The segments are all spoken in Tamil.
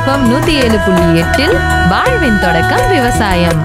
எஃப்எம் நூத்தி ஏழு புள்ளி எட்டில் வாழ்வின் தொடக்கம் விவசாயம்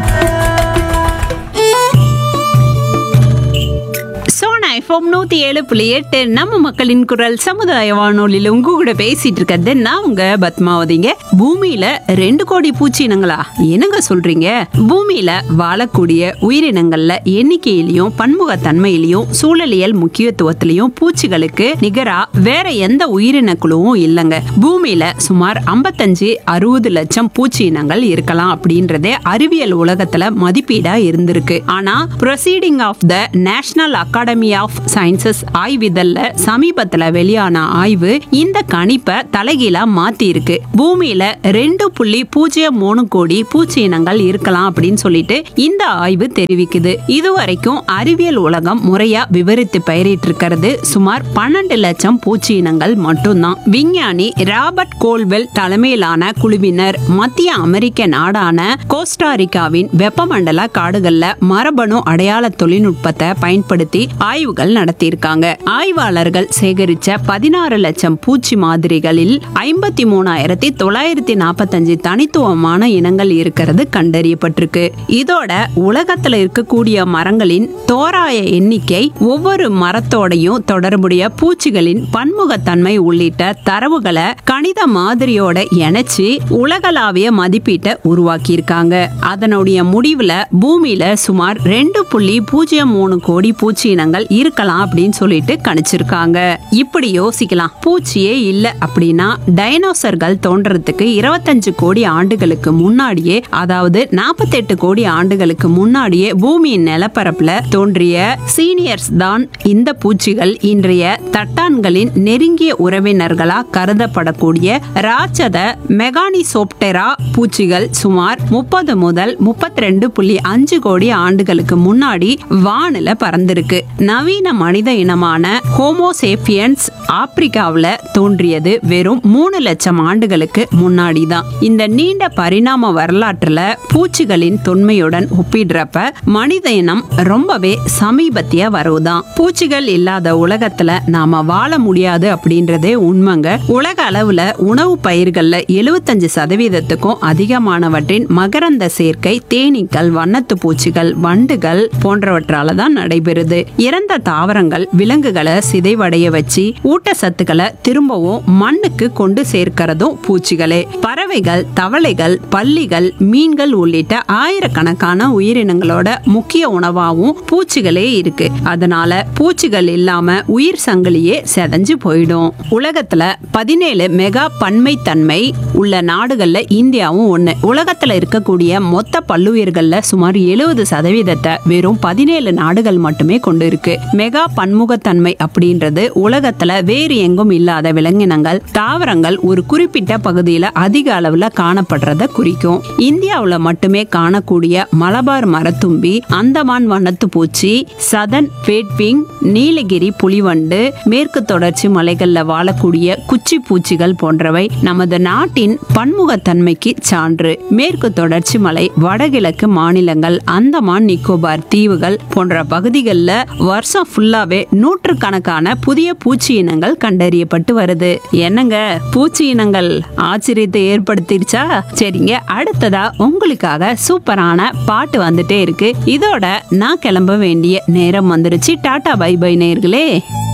சோனா எஃப்எம் நூத்தி ஏழு புள்ளி எட்டு நம்ம மக்களின் குரல் சமுதாய வானொலியில உங்க கூட பேசிட்டு இருக்கிறது நான் உங்க பத்மாவதிங்க பூமியில ரெண்டு கோடி பூச்சி இனங்களா என்னங்க சொல்றீங்க பூமியில வாழக்கூடிய உயிரினங்கள்ல எண்ணிக்கையிலையும் பன்முகத்தன்மையிலையும் சூழலியல் முக்கியத்துவத்திலையும் பூச்சிகளுக்கு நிகரா வேற எந்த உயிரின குழுவும் இல்லைங்க பூமியில சுமார் 55 அறுபது லட்சம் பூச்சி இனங்கள் இருக்கலாம் அப்படின்றதே அறிவியல் உலகத்துல மதிப்பீடா இருந்திருக்கு ஆனா Proceeding of the National Academy of Sciences ஆய்விதழ்ல சமீபத்துல வெளியான ஆய்வு இந்த கணிப்பை தலைகீழா மாத்தி இருக்கு பூமியில ரெண்டு புள்ளி பூஜ்ஜியம் மூணு கோடி பூச்சி இனங்கள் இருக்கலாம் அப்படின்னு சொல்லிட்டு இந்த ஆய்வு தெரிவிக்குது இதுவரைக்கும் அறிவியல் உலகம் முறையா விவரித்து பெயரிட்டு இருக்கிறது சுமார் பன்னெண்டு லட்சம் பூச்சி இனங்கள் மட்டும்தான் விஞ்ஞானி ராபர்ட் கோல்வெல் தலைமையிலான குழுவினர் மத்திய அமெரிக்க நாடான கோஸ்டாரிக்காவின் வெப்பமண்டல காடுகள்ல மரபணு அடையாள தொழில்நுட்பத்தை பயன்படுத்தி ஆய்வுகள் நடத்தியிருக்காங்க ஆய்வாளர்கள் சேகரிச்ச பதினாறு லட்சம் பூச்சி மாதிரிகளில் ஐம்பத்தி மூணாயிரத்தி தொள்ளாயிரத்தி நாற்பத்தஞ்சு தனித்துவமான இனங்கள் இருக்கிறது கண்டறியப்பட்டிருக்கு இதோட உலகத்துல இருக்கக்கூடிய மரங்களின் தோராய எண்ணிக்கை ஒவ்வொரு மரத்தோடையும் தொடர்புடைய பூச்சிகளின் பன்முகத்தன்மை உள்ளிட்ட தரவுகளை கணித மாதிரியோட இணைச்சு உலகளாவிய மதிப்பீட்டை உருவாக்கியிருக்காங்க அதனுடைய முடிவுல பூமியில சுமார் ரெண்டு புள்ளி பூஜ்ஜியம் மூணு கோடி பூச்சி இனங்கள் இருக்கலாம் அப்படின்னு சொல்லிட்டு கணிச்சிருக்காங்க இப்படி யோசிக்கலாம் பூச்சியே இல்ல அப்படின்னா டைனோசர்கள் தோன்றதுக்கு இருபத்தஞ்சு கோடி ஆண்டுகளுக்கு முன்னாடியே அதாவது நாற்பத்தெட்டு கோடி ஆண்டுகளுக்கு முன்னாடியே பூமியின் நிலப்பரப்புல தோன்றிய சீனியர்ஸ் தான் இந்த பூச்சிகள் இன்றைய தட்டான்களின் நெருங்கிய உறவினர்களா கருதப்படக்கூடிய ராட்சத மெகானிசோப்டெரா பூச்சிகள் சுமார் முப்பது முதல் முப்பத்தி ரெண்டு புள்ளி அஞ்சு கோடி ஆண்டுகளுக்கு முன்னாடி வானில பறந்திருக்கு நவீன மனித இனமான ஹோமோசேபியன்ஸ் ஆப்பிரிக்காவுல தோன்றியது வெறும் மூணு லட்சம் ஆண்டுகளுக்கு முன்னாடி தான் இந்த நீண்ட பரிணாம வரலாற்றுல பூச்சிகளின் தொன்மையுடன் ஒப்பிடுறப்ப மனித இனம் ரொம்பவே சமீபத்திய வரவுதான் பூச்சிகள் இல்லாத உலகத்துல நாம வாழ முடியாது அப்படின்றதே உண்மைங்க உலக அளவுல உணவு பயிர்கள்ல எழுபத்தஞ்சு சதவீதத்துக்கும் அதிகமானவற்றின் மகரந்த சேர்க்கை தேனீக்கள் வண்ணத்து பூச்சிகள் வண்டுகள் போன்றவற்றால தான் நடைபெறுது இறந்த தாவரங்கள் விலங்குகளை சிதைவடைய வச்சு ஊட்டச்சத்துக்களை திரும்பவும் மண்ணுக்கு கொண்டு சேர்க்கிறதும் பூச்சிகளே பறவைகள் தவளைகள் பல்லிகள் மீன்கள் உள்ளிட்ட ஆயிரக்கணக்கான உயிரினங்களோட முக்கிய உணவாகவும் பூச்சிகளே இருக்கு அதனால பூச்சிகள் இல்லாம உயிர் சங்கிலியே செதஞ்சு போயிடும் உலகத்துல பதினேழு மெகா பன்மைத்தன்மை உள்ள நாடுகள்ல இந்தியாவும் ஒண்ணு உலகத்துல இருக்கக்கூடிய மொத்த பல்லுயிர்கள்ல சுமார் எழுபது சதவீதத்தை வெறும் பதினேழு நாடுகள் மட்டுமே கொண்டு இருக்கு மெகா பன்முகத்தன்மை அப்படின்றது உலகத்துல வேறு எங்கும் இல்லாத விலங்கினங்கள் தாவரங்கள் ஒரு குறிப்பிட்ட பகுதியில அதிக அளவுல காணப்படுறத குறிக்கும் இந்தியாவுல மட்டுமே காணக்கூடிய மலபார் மரத்தும்பி அந்தமான் வண்ணத்து பூச்சி சதன் பேட்விங் நீலகிரி புலிவண்டு மேற்கு தொடர்ச்சி மலைகள்ல வாழக்கூடிய குச்சி பூச்சிகள் போன்றவை நமது நாட்டின் பன்முகத்தன்மைக்கு சான்று மேற்கு தொடர்ச்சி மலை வடகிழக்கு மாநிலங்கள் அந்தமான் நிக்கோபார் தீவுகள் போன்ற பகுதிகளில் வருஷம் ஃபுல்லாவே நூற்றுக்கணக்கான புதிய பூச்சி இனங்கள் கண்டறியப்பட்டு வருது என்னங்க பூச்சி இனங்கள் ஆச்சரியத்தை ஏற்படுத்திடுச்சா சரிங்க அடுத்ததா உங்களுக்காக சூப்பரான பாட்டு வந்துட்டே இருக்கு இதோட நான் கிளம்ப வேண்டிய நேரம் வந்துருச்சு டாடா பை பை நேர்களே